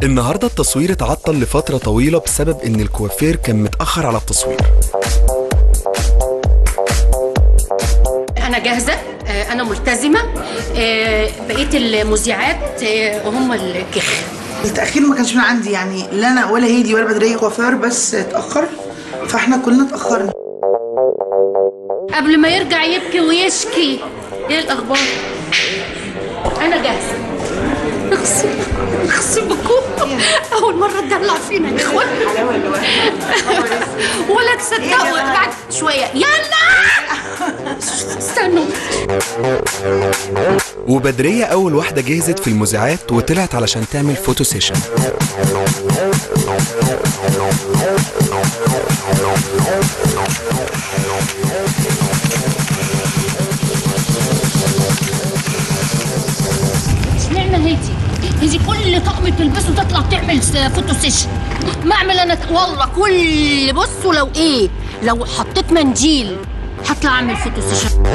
النهارده التصوير اتعطل لفترة طويلة بسبب إن الكوافير كان متأخر على التصوير انا جاهزه آه، انا ملتزمه آه، بقيه المذيعات آه، هم الكخ التأخير ما كانش من عندي يعني لا أنا ولا هيدي ولا بدرية كوافير بس اتأخر فاحنا كلنا اتأخرنا قبل ما يرجع يبكي ويشكي ايه الاخبار انا جاهزه اخصم اخصمكم اول مره تدلع فينا يا اخوان ولا تصدقوا بعد شويه يلا استنوا وبدرية أول واحدة جهزت في المذيعات وطلعت علشان تعمل فوتو سيشن اشمعنى هيدي هيدي كل طقم تلبسه تطلع تعمل س- فوتو سيشن ما اعمل انا ك- والله كل بصوا لو ايه لو حطيت منديل هطلع اعمل فوتو سيشن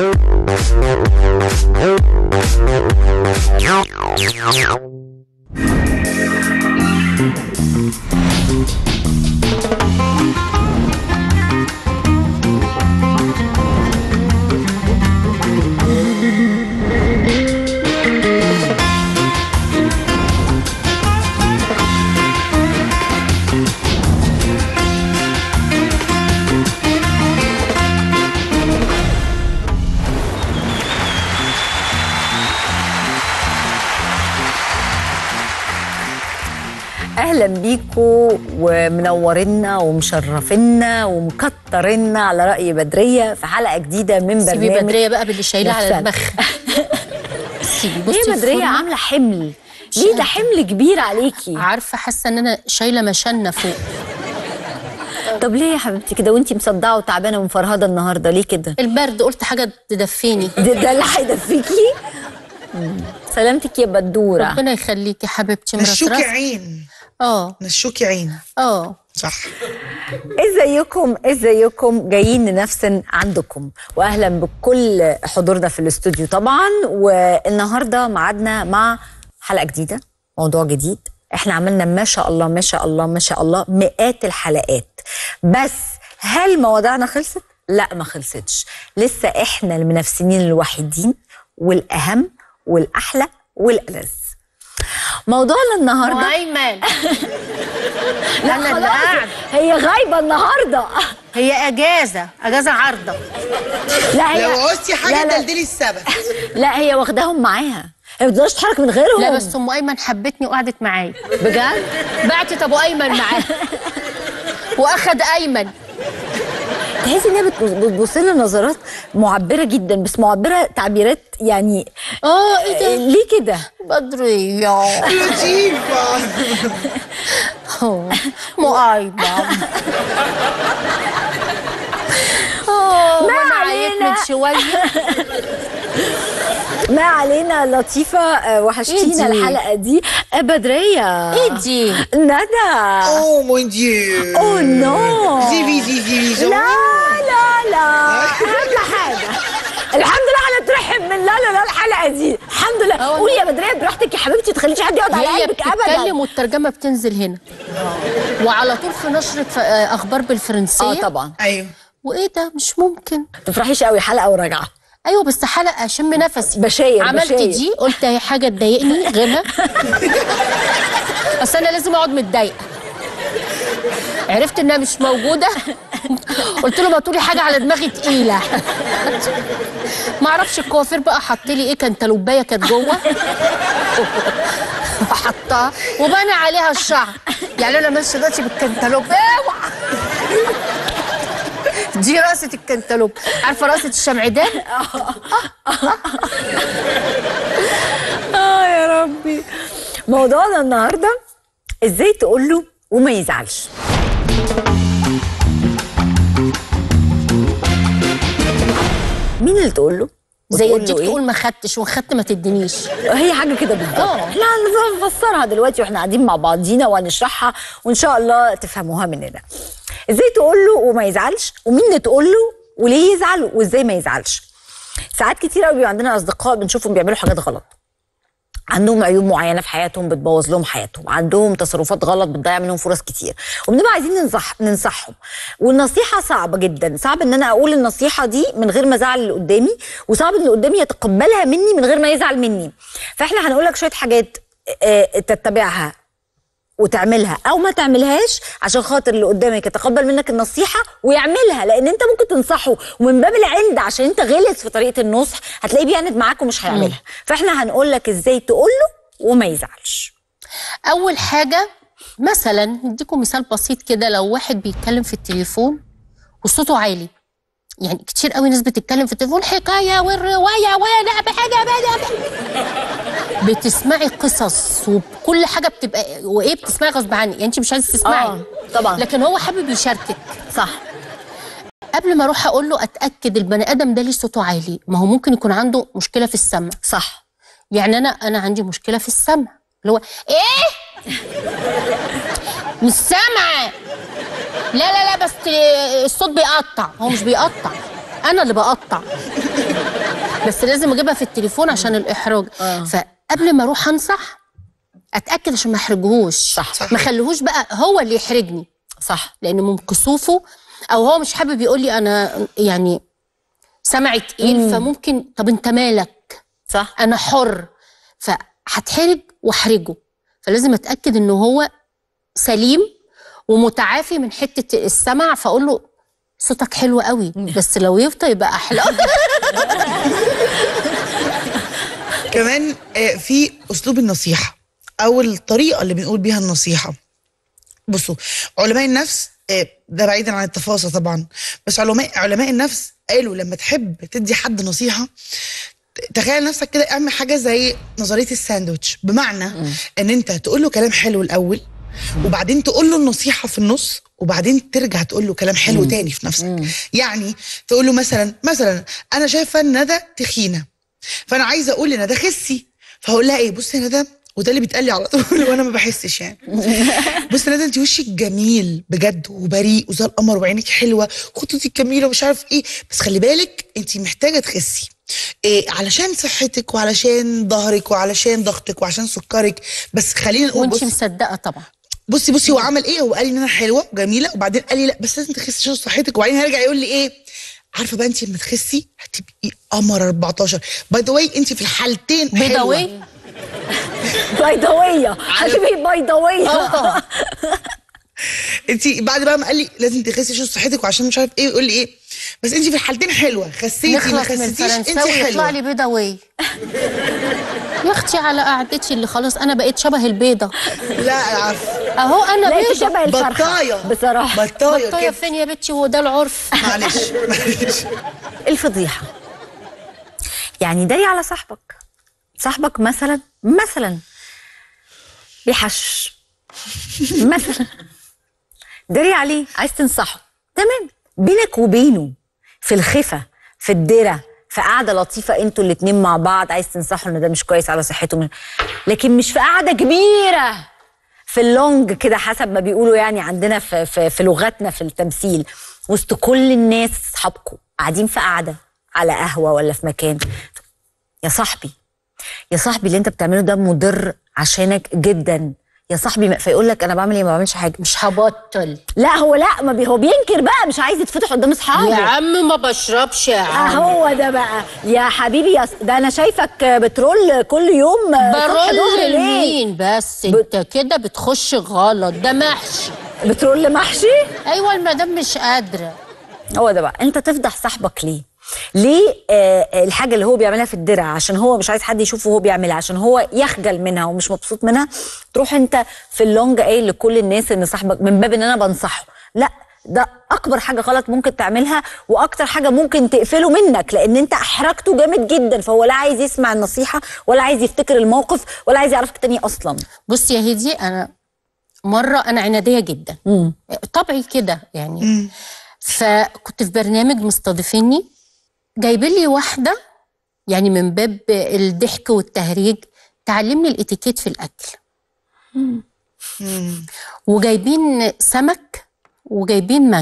اهلا بيكم ومنورنا ومشرفينا ومكترنا على راي بدريه في حلقه جديده من سيبي برنامج بدريه بقى باللي شايلاه على نفسنا. دماغها سيبي بصي ليه بدريه الفرن. عامله حمل ليه ده حمل كبير عليكي عارفه حاسه ان انا شايله مشنه فوق طب ليه يا حبيبتي كده وانتي مصدعه وتعبانه ومفرهده النهارده ليه كده البرد قلت حاجه تدفيني ده, ده اللي هيدفيكي مم. سلامتك يا بدوره ربنا يخليكي حبيبتي نشوكي مرسرس عين اه نشوكي عين اه صح ازيكم ازيكم جايين ننفسن عندكم واهلا بكل حضورنا في الاستوديو طبعا والنهارده معادنا مع حلقه جديده موضوع جديد احنا عملنا ما شاء الله ما شاء الله ما شاء الله مئات الحلقات بس هل مواضيعنا خلصت لا ما خلصتش لسه احنا المنافسين الوحيدين والاهم والاحلى والالذ موضوعنا النهارده ايمن لا أنا اللي خلاص قاعد. هي غايبه النهارده هي اجازه اجازه عارضه لا هي لو عوزتي لا حاجة لا, دلدلي السبت لا هي واخداهم معاها هي ما بتقدرش تتحرك من غيرهم لا بس ام ايمن حبتني وقعدت معايا بجد بعتت ابو ايمن معاه واخد ايمن تحسي ان هي بت- بتبص لنا نظرات معبره جدا بس معبره تعبيرات يعني اه ايه ده ليه كده بدريه لطيفة ام ايمن اه ما وانا عيت علينا. من شويه ما علينا لطيفه آه، وحشتينا إيه دي؟ الحلقه دي آه، بدريه ايه دي ندى اوه مون ديو اوه نو زيفي زيفي زيفي لا لا لا اهم حاجه الحمد لله هنترحم من لا لا لا الحلقه دي الحمد لله آه قولي يا بدريه براحتك يا حبيبتي ما تخليش حد يقعد على هي قلبك ابدا بتتكلم والترجمه بتنزل هنا وعلى طول في نشره ف- آه، اخبار بالفرنسيه اه طبعا ايوه وايه ده مش ممكن ما تفرحيش قوي حلقه وراجعه ايوه بس حلقه اشم نفسي بشاير عملت بشاير. دي قلت هي حاجه تضايقني غيرها بس انا لازم اقعد متضايقه عرفت انها مش موجوده قلت له ما تقولي حاجه على دماغي تقيله ما اعرفش الكوافير بقى حط لي ايه كانتالوبايه كانت جوه وحطها وبنى عليها الشعر يعني انا ماشيه دلوقتي بالكنتالوب اوعى دي راسة الكنتالوب عارفة راسة الشمعدان؟ اه يا ربي موضوعنا النهارده ازاي تقول له وما يزعلش مين اللي تقول له زي وتقول اديك له تقول ما خدتش وخدت ما تدينيش هي حاجه كده بالظبط آه. احنا هنفسرها دلوقتي واحنا قاعدين مع بعضينا وهنشرحها وان شاء الله تفهموها مننا ازاي تقول له وما يزعلش ومين اللي تقول له وليه يزعل وازاي ما يزعلش ساعات كتير قوي بيبقى عندنا اصدقاء بنشوفهم بيعملوا حاجات غلط عندهم عيوب معينه في حياتهم بتبوظ لهم حياتهم عندهم تصرفات غلط بتضيع منهم فرص كتير وبنبقى عايزين ننصح ننصحهم والنصيحه صعبه جدا صعب ان انا اقول النصيحه دي من غير ما ازعل اللي قدامي وصعب ان اللي قدامي يتقبلها مني من غير ما يزعل مني فاحنا هنقول لك شويه حاجات آه، تتبعها وتعملها او ما تعملهاش عشان خاطر اللي قدامك يتقبل منك النصيحه ويعملها لان انت ممكن تنصحه ومن باب العند عشان انت غلط في طريقه النصح هتلاقيه بيعند معاك ومش هيعملها فاحنا هنقول لك ازاي تقول له وما يزعلش اول حاجه مثلا نديكم مثال بسيط كده لو واحد بيتكلم في التليفون وصوته عالي يعني كتير قوي ناس بتتكلم في التليفون حكايه والروايه وانا بحاجه بدا بتسمعي قصص وكل حاجه بتبقى وايه بتسمعي غصب عنك يعني انت مش عايزه تسمعي آه، طبعا. لكن هو حابب يشاركك صح قبل ما اروح اقول له اتاكد البني ادم ده ليه صوته عالي ما هو ممكن يكون عنده مشكله في السمع صح يعني انا انا عندي مشكله في السمع اللي هو ايه مش سامعه لا لا لا بس الصوت بيقطع هو مش بيقطع انا اللي بقطع بس لازم اجيبها في التليفون عشان الاحراج فقبل ما اروح انصح اتاكد عشان ما احرجهوش صح. ما خليهوش بقى هو اللي يحرجني صح لان من كسوفه او هو مش حابب يقول لي انا يعني سمعي تقيل فممكن طب انت مالك صح انا حر فهتحرج واحرجه فلازم اتاكد ان هو سليم ومتعافي من حته السمع فاقول له صوتك حلو قوي بس لو يفضل يبقى احلى كمان آه، في اسلوب النصيحه او الطريقه اللي بنقول بيها النصيحه بصوا علماء النفس آه، ده بعيدا عن التفاصيل طبعا بس علماء علماء النفس قالوا لما تحب تدي حد نصيحه تخيل نفسك كده اعمل حاجه زي نظريه الساندوتش بمعنى ان انت تقول له كلام حلو الاول وبعدين تقول له النصيحه في النص وبعدين ترجع تقول له كلام حلو تاني في نفسك يعني تقول له مثلا مثلا انا شايفه ان ندى تخينه فانا عايزه اقول لندى خسي فهقول لها ايه بصي يا ندى وده اللي بيتقال لي على طول وانا ما بحسش يعني بصي يا ندى انت وشك جميل بجد وبريء وزي القمر وعينك حلوه وخطوطك جميله ومش عارف ايه بس خلي بالك انت محتاجه تخسي إيه علشان صحتك وعلشان ظهرك وعلشان ضغطك وعشان سكرك بس خلينا نقول وانت بص مصدقه طبعا بصي بصي هو عمل ايه هو قال لي ان انا حلوه وجميله وبعدين قال لي لا بس لازم تخسي عشان صحتك وبعدين هيرجع يقول لي ايه عارفه بقى انت لما تخسي هتبقي قمر 14 باي ذا واي انت في الحالتين حلوة. بيضاوي بيضاويه هتبقي بيضاويه انت بعد بقى ما قال لي لازم تخسي عشان صحتك وعشان مش عارف ايه ويقول لي ايه بس انت في الحالتين حلوه خسيتي ما نخلص من خسيتيش انت فرنساوي يطلع حلوه لي بيضاوي يا اختي على قعدتي اللي خلاص انا بقيت شبه البيضه لا عارفه اهو انا لا انت بيضه شبه الفرخه بطايه بصراحه بطايه بطايه كده فين يا بنتي هو ده العرف معلش معلش الفضيحه يعني داري على صاحبك صاحبك مثلا مثلا بيحش مثلا داري عليه عايز تنصحه تمام بينك وبينه في الخفة في الدرة في قعدة لطيفة انتوا الاتنين مع بعض عايز تنصحه ان ده مش كويس على صحته من... لكن مش في قعدة كبيرة في اللونج كده حسب ما بيقولوا يعني عندنا في, في, في لغتنا في التمثيل وسط كل الناس اصحابكم قاعدين في قعدة على قهوة ولا في مكان يا صاحبي يا صاحبي اللي انت بتعمله ده مضر عشانك جدا يا صاحبي ما- فيقول لك انا بعمل ايه ما بعملش حاجه مش هبطل لا هو لا ما بي هو بينكر بقى مش عايز يتفتح قدام اصحابه يا عم ما بشربش يا عم هو ده بقى يا حبيبي يا ص- ده انا شايفك بترول كل يوم صبح ظهر برول ليل لمين بس انت كده بتخش غلط ده محشي بترول محشي ايوه المدام مش قادره هو ده بقى انت تفضح صاحبك ليه ليه آه الحاجه اللي هو بيعملها في الدرع عشان هو مش عايز حد يشوفه وهو بيعملها عشان هو يخجل منها ومش مبسوط منها تروح انت في اللونج قايل لكل الناس ان صاحبك من باب ان انا بنصحه لا ده اكبر حاجه غلط ممكن تعملها واكتر حاجه ممكن تقفله منك لان انت احرجته جامد جدا فهو لا عايز يسمع النصيحه ولا عايز يفتكر الموقف ولا عايز يعرفك تاني اصلا بصي يا هدي انا مره انا عناديه جدا طبعي كده يعني فكنت في برنامج مستضيفيني جايبين لي واحده يعني من باب الضحك والتهريج تعلمني الاتيكيت في الاكل وجايبين سمك وجايبين مانجا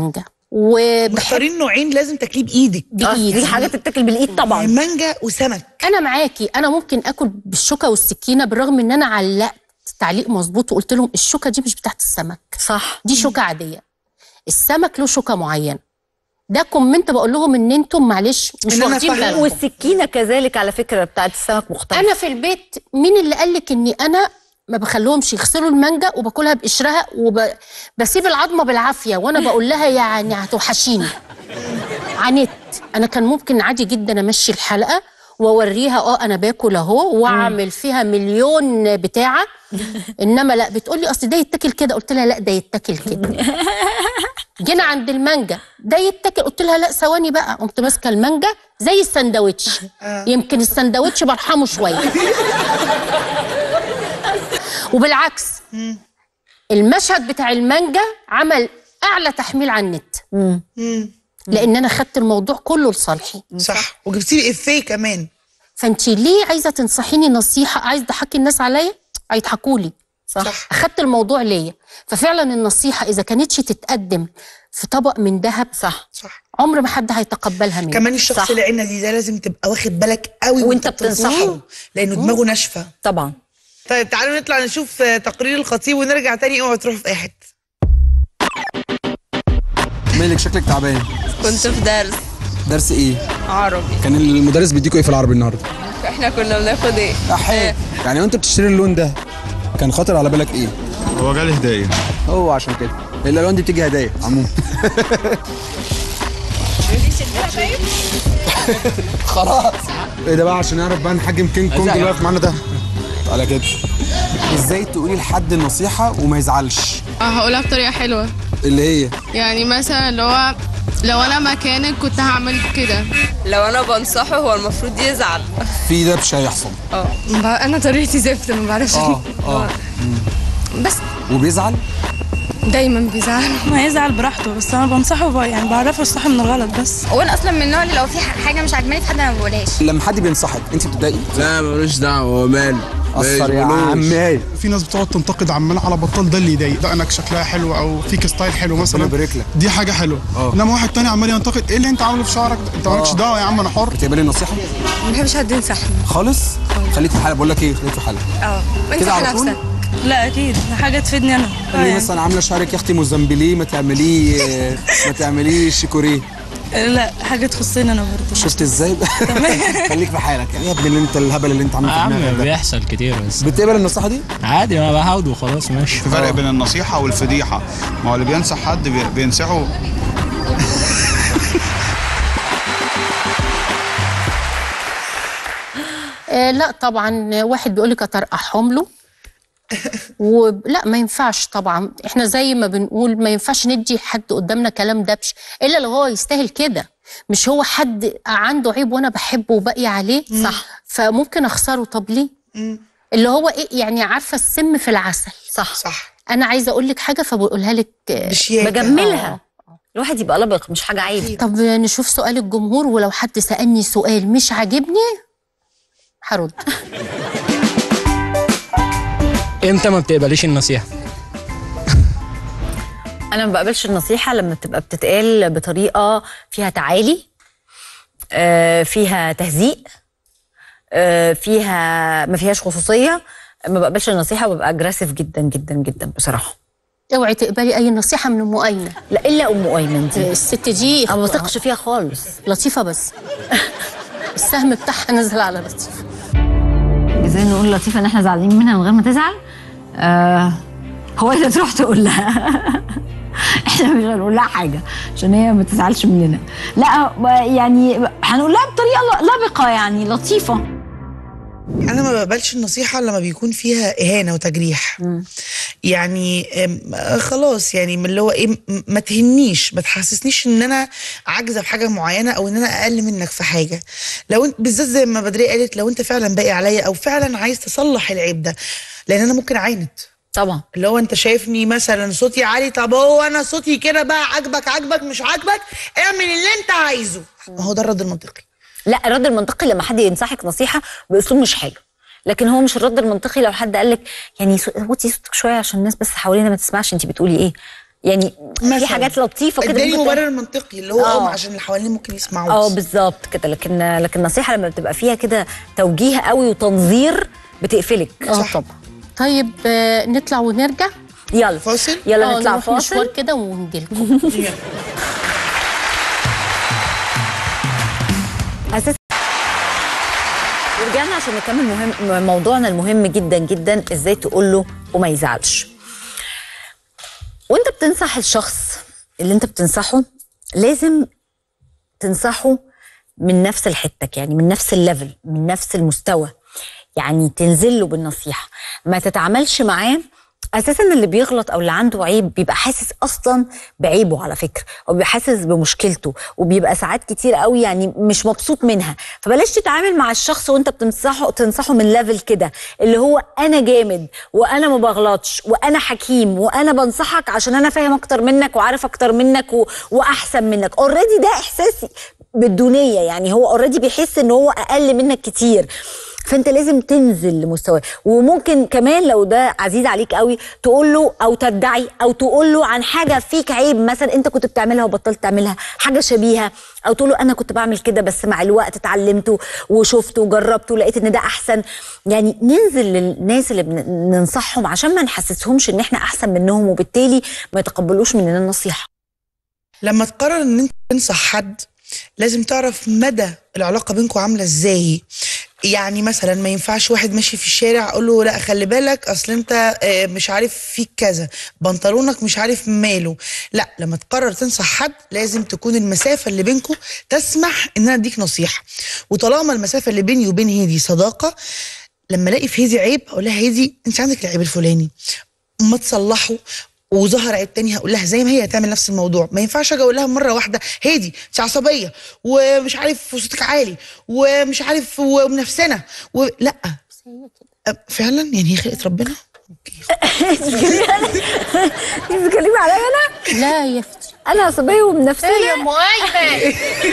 وبحب مختارين نوعين لازم تاكليه بايدك آه، بايدي دي حاجه تتاكل بالايد طبعا مانجا وسمك انا معاكي انا ممكن اكل بالشوكه والسكينه بالرغم ان انا علقت تعليق مظبوط وقلت لهم الشوكه دي مش بتاعت السمك صح دي شوكه عاديه السمك له شوكه معينه ده كومنت بقول لهم ان انتم معلش مش إن أنا واخدين فاهمة. بالكم والسكينه كذلك على فكره بتاعت السمك مختلف انا في البيت مين اللي قال لك اني انا ما بخليهمش يغسلوا المانجا وباكلها بقشرها وبسيب العظمه بالعافيه وانا بقول لها يعني هتوحشيني عانيت انا كان ممكن عادي جدا امشي الحلقه واوريها اه انا باكل اهو واعمل فيها مليون بتاعه انما لا بتقول لي اصل ده يتاكل كده قلت لها لا ده يتاكل كده جينا عند المانجا ده يتاكل قلت لها لا ثواني بقى قمت ماسكه المانجا زي السندوتش يمكن السندوتش برحمه شويه وبالعكس المشهد بتاع المانجا عمل اعلى تحميل على النت لان انا خدت الموضوع كله لصالحي صح وجبتي لي افيه كمان فانت ليه عايزه تنصحيني نصيحه عايز تضحكي الناس عليا هيضحكوا لي صح اخدت الموضوع ليا ففعلا النصيحه اذا كانتش تتقدم في طبق من ذهب صح صح عمر ما حد هيتقبلها مني كمان الشخص صح. اللي عنا دي ده لازم تبقى واخد بالك قوي وانت بتنصحه. لانه دماغه ناشفه طبعا طيب تعالوا نطلع نشوف آه، تقرير الخطيب ونرجع تاني اوعوا تروحوا في اي حته مالك شكلك تعبان كنت في درس درس ايه عربي كان المدرس بيديكوا ايه في العربي النهارده احنا كنا بناخد ايه احيه يعني وانت بتشتري اللون ده كان خاطر على بالك ايه هو جالي هدايا هو عشان كده الالوان دي بتيجي هدايا عموما خلاص ايه ده بقى عشان نعرف بقى نحجم كينج كونج اللي واقف معانا ده تعالى كده ازاي تقولي لحد النصيحه وما يزعلش اه هقولها بطريقة حلوة اللي هي يعني مثلا اللي هو لو انا مكانك كنت هعمل كده لو انا بنصحه هو المفروض يزعل في دبش هيحصل اه انا طريقتي زفت ما بعرفش اه اه بس وبيزعل دايما بيزعل ما يزعل براحته بس انا بنصحه بقى يعني بعرفه الصح من الغلط بس هو انا اصلا من النوع اللي لو في حاجه مش عاجباني في حد انا ما بقولهاش لما حد بينصحك انت بتضايقي لا ملوش دعوه هو ماله قصر يا عمي في ناس بتقعد تنتقد عمال على بطال ده اللي يضايق دقنك شكلها حلو او فيك ستايل حلو مثلا يبارك لك. دي حاجه حلوه اه. انما واحد تاني عمال ينتقد ايه اللي انت عامله في شعرك ده؟ انت مالكش دعوه يا عم انا حر بتقبلي النصيحه ما بحبش حد ينصحني خالص خليك في حالك بقول لك ايه خليك في حالك اه كده على طول لا اكيد ده حاجه تفيدني انا آه اللي يعني. مثلا عامله شعرك يا اختي موزمبليه ما تعمليه ما تعمليه شيكوريه لا حاجه تخصني انا برضه شفت ازاي خليك في حالك يا ابني اللي انت الهبل اللي انت عامله في دماغك عم ده بيحصل كتير بس بتقبل النصيحه دي عادي ما بحاول وخلاص ماشي في فرق بين النصيحه والفضيحه ما هو اللي بينصح حد بي- بينصحه آه لا طبعا واحد بيقول لك اترقحهم له ولا ما ينفعش طبعا احنا زي ما بنقول ما ينفعش ندي حد قدامنا كلام دبش الا لو هو يستاهل كده مش هو حد عنده عيب وانا بحبه وباقي عليه صح. فممكن اخسره طب ليه اللي هو ايه يعني عارفه السم في العسل صح صح انا عايزه اقول لك حاجه فبقولها لك آه، بشياكه بجملها الواحد يبقى لبق مش حاجه عيب طب نشوف سؤال الجمهور ولو حد سالني سؤال مش عاجبني هرد امتى ما بتقبليش النصيحه انا ما بقبلش النصيحه لما بتبقى بتتقال بطريقه فيها تعالي آه، فيها تهزيء آه، فيها ما فيهاش خصوصيه ما بقبلش النصيحه وببقى اجريسيف جدا جدا جدا بصراحه اوعي تقبلي اي نصيحه من ام ايمن لا الا ام ايمن دي الست دي انا ما بثقش فيها خالص لطيفه بس السهم بتاعها نزل على لطيفه ازاي نقول لطيفه ان احنا زعلانين منها من غير ما تزعل آه هو انت تروح تقول لها احنا مش هنقول لها حاجه عشان هي ما تزعلش مننا لا يعني هنقول لها بطريقه لبقه يعني لطيفه انا ما بقبلش النصيحه لما بيكون فيها اهانه وتجريح يعني أم، آه، خلاص يعني من اللي هو ايه م- ما تهنيش ما تحسسنيش ان انا عاجزه في حاجه معينه او ان انا اقل منك في حاجه لو انت بالذات زي ما بدريه قالت لو انت فعلا باقي عليا او فعلا عايز تصلح العيب ده لان انا ممكن اعاند طبعا اللي هو انت شايفني مثلا صوتي عالي طب هو انا صوتي كده بقى عاجبك عاجبك مش عاجبك اعمل اللي انت عايزه ما هو ده الرد المنطقي لا الرد المنطقي لما حد ينصحك نصيحه باسلوب مش حلو لكن هو مش الرد المنطقي لو حد قال لك يعني صو- وطي صوتك شويه عشان الناس بس حوالينا ما تسمعش انت بتقولي ايه يعني في مثلاً. حاجات لطيفه كده اداني ممكن تعمل- مبرر منطقي اللي هو آه. اه عشان اللي حواليني ممكن يسمعوه اه بالظبط كده لكن لكن النصيحه لما بتبقى فيها كده توجيه قوي وتنظير بتقفلك اه طبعا طيب آه، نطلع ونرجع يلا فاصل يلا آه، نطلع نروح مشوار فاصل كده ونجيلكم اساس ورجعنا عشان نكمل مهم موضوعنا المهم جدا جدا ازاي تقول له وما يزعلش وانت بتنصح الشخص اللي انت بتنصحه لازم تنصحه من نفس الحتة يعني من نفس الليفل من نفس المستوى يعني تنزل له بالنصيحة ما تتعاملش معاه اساسا اللي بيغلط او اللي عنده عيب بيبقى حاسس اصلا بعيبه على فكره او بيبقى حاسس بمشكلته وبيبقى ساعات كتير قوي يعني مش مبسوط منها فبلاش تتعامل مع الشخص وانت بتنصحه تنصحه من ليفل كده اللي هو انا جامد وانا ما بغلطش وانا حكيم وانا بنصحك عشان انا فاهم اكتر منك وعارف اكتر منك و... واحسن منك اوريدي ده احساس بالدونيه يعني هو اوريدي بيحس ان هو اقل منك كتير فانت لازم تنزل لمستواه وممكن كمان لو ده عزيز عليك قوي تقول له او تدعي او تقول له عن حاجه فيك عيب مثلا انت كنت بتعملها وبطلت تعملها حاجه شبيهه او تقول له انا كنت بعمل كده بس مع الوقت اتعلمته وشفته وجربته ولقيت ان ده احسن يعني ننزل للناس اللي بن- ننصحهم عشان ما نحسسهمش ان احنا احسن منهم وبالتالي ما يتقبلوش مننا النصيحه لما تقرر ان انت تنصح حد لازم تعرف مدى العلاقه بينكم عامله ازاي يعني مثلا ما ينفعش واحد ماشي في الشارع اقول له لا خلي بالك اصل انت آه، مش عارف فيك كذا بنطلونك مش عارف ماله لا لما تقرر تنصح حد لازم تكون المسافه اللي بينكم تسمح ان انا اديك نصيحه وطالما المسافه اللي بيني وبين هيدي صداقه لما الاقي في هيدي عيب اقول لها هيدي انت عندك العيب الفلاني ما تصلحه وظهر عيب تاني هقول لها زي ما هي هتعمل نفس الموضوع ما ينفعش اجي اقول لها مره واحده هادي انت عصبيه ومش عارف وصوتك عالي ومش عارف ومنفسنه و... لا أه، فعلا يعني هي خلقت ربنا انت بتتكلمي عليا انا لا يا فتي انا عصبيه ومنفسيه يا ام ايمن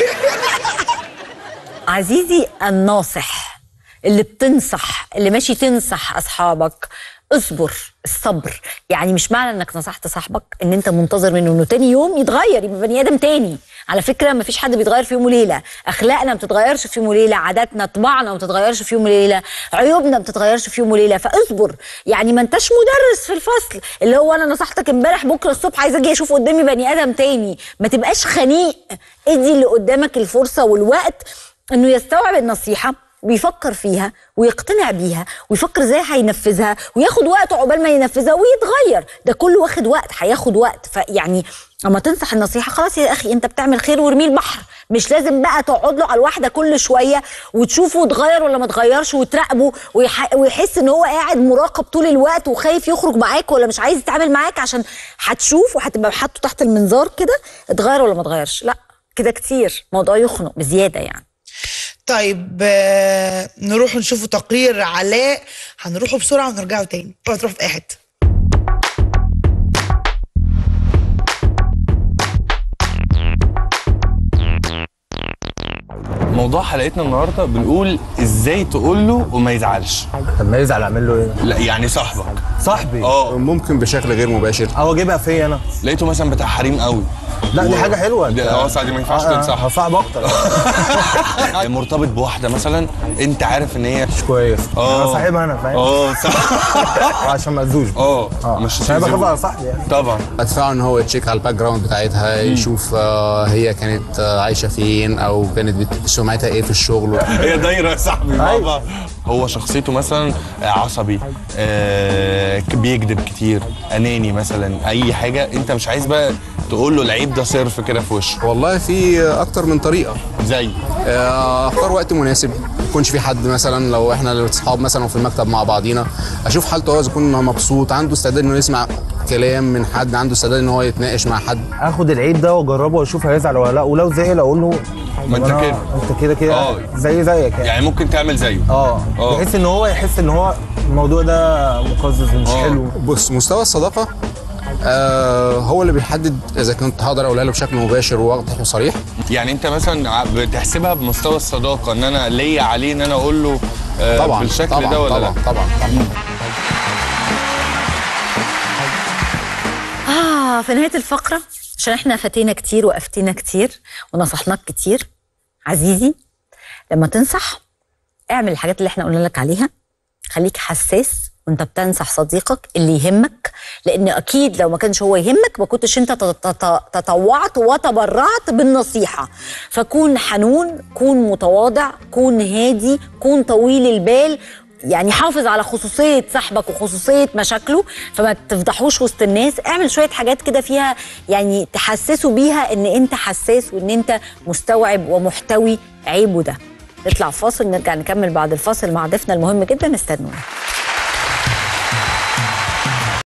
عزيزي الناصح اللي بتنصح اللي ماشي تنصح اصحابك اصبر الصبر يعني مش معنى انك نصحت صاحبك ان انت منتظر منه انه تاني يوم يتغير يبقى بني ادم تاني على فكره ما فيش حد بيتغير في يوم وليله اخلاقنا ما بتتغيرش في يوم وليله عاداتنا طباعنا ما بتتغيرش في يوم وليله عيوبنا ما بتتغيرش في يوم وليله فاصبر يعني ما انتش مدرس في الفصل اللي هو انا نصحتك امبارح بكره الصبح عايز اجي اشوف قدامي بني ادم تاني ما تبقاش خنيق ادي اللي قدامك الفرصه والوقت انه يستوعب النصيحه ويفكر فيها ويقتنع بيها ويفكر ازاي هينفذها وياخد وقته عقبال ما ينفذها ويتغير ده كله واخد وقت هياخد وقت فيعني اما تنصح النصيحه خلاص يا اخي انت بتعمل خير وارميه البحر مش لازم بقى تقعد له على الواحده كل شويه وتشوفه اتغير ولا ما اتغيرش وتراقبه ويح... ويحس ان هو قاعد مراقب طول الوقت وخايف يخرج معاك ولا مش عايز يتعامل معاك عشان هتشوف وهتبقى حاطه تحت المنظار كده اتغير ولا ما اتغيرش لا كده كتير موضوع يخنق بزياده يعني طيب آه، نروح نشوفوا تقرير علاء هنروحوا بسرعه ونرجعوا تاني اوعوا تروحوا في اي حته موضوع حلقتنا النهارده بنقول ازاي تقول له وما يزعلش طب ما يزعل اعمل له ايه؟ لا يعني صاحبك صاحبي اه ممكن بشكل غير مباشر او اجيبها فيا انا لقيته مثلا بتاع حريم قوي لا دي و- حاجه حلوه ده- اه صح دي ما ينفعش تنصحها صعب اكتر مرتبط بواحده مثلا انت عارف ان هي مش كويس اه انا صاحبها انا فاهم اه صح عشان ما اذوش اه مش مش انا بخاف تأذيه. على صاحبي يعني طبعا ادفعه ان هو يتشيك على الباك جراوند بتاعتها يشوف آه، هي كانت آه، عايشه فين او كانت بت- سمعتها ايه في الشغل هي دايره يا صاحبي مع بعض. هو شخصيته مثلا عصبي آه بيكذب كتير اناني مثلا اي حاجه انت مش عايز بقى تقول له العيب ده صرف كده في وشه والله في اكتر من طريقه زي آه، اختار وقت مناسب ما يكونش في حد مثلا لو احنا اصحاب مثلا وفي المكتب مع بعضينا اشوف حالته هو اذا يكون مبسوط عنده استعداد انه يسمع كلام من حد عنده استعداد ان هو يتناقش مع حد اخد العيب ده واجربه واشوف هيزعل ولا لا ولو زعل اقول له ما طب انت أنا- كده. انت كده كده اه. زي زيك يعني يعني ممكن تعمل زيه اه اه. بحيث ان هو يحس ان هو الموضوع ده مقزز ومش اه. حلو بص مستوى الصداقه آه هو اللي بيحدد اذا كنت هقدر اقولها له بشكل مباشر وواضح وصريح يعني انت مثلا ع- بتحسبها بمستوى الصداقه ان انا ليا عليه ان انا اقول له آه طبعا بالشكل طبعا ده ولا طبعا لا طبعا طبعا آه في نهاية الفقرة عشان احنا فتينا كتير وأفتينا كتير ونصحناك كتير عزيزي لما تنصح اعمل الحاجات اللي احنا قلنا لك عليها خليك حساس وانت بتنصح صديقك اللي يهمك لان اكيد لو ما كانش هو يهمك ما كنتش انت تت- تت- تطوعت وتبرعت بالنصيحه فكون حنون كون متواضع كون هادي كون طويل البال يعني حافظ على خصوصية صاحبك وخصوصية مشاكله فما تفضحوش وسط الناس اعمل شوية حاجات كده فيها يعني تحسسوا بيها ان انت حساس وان انت مستوعب ومحتوي عيبه ده نطلع فاصل نرجع نكمل بعد الفاصل مع ضيفنا المهم جدا استنونا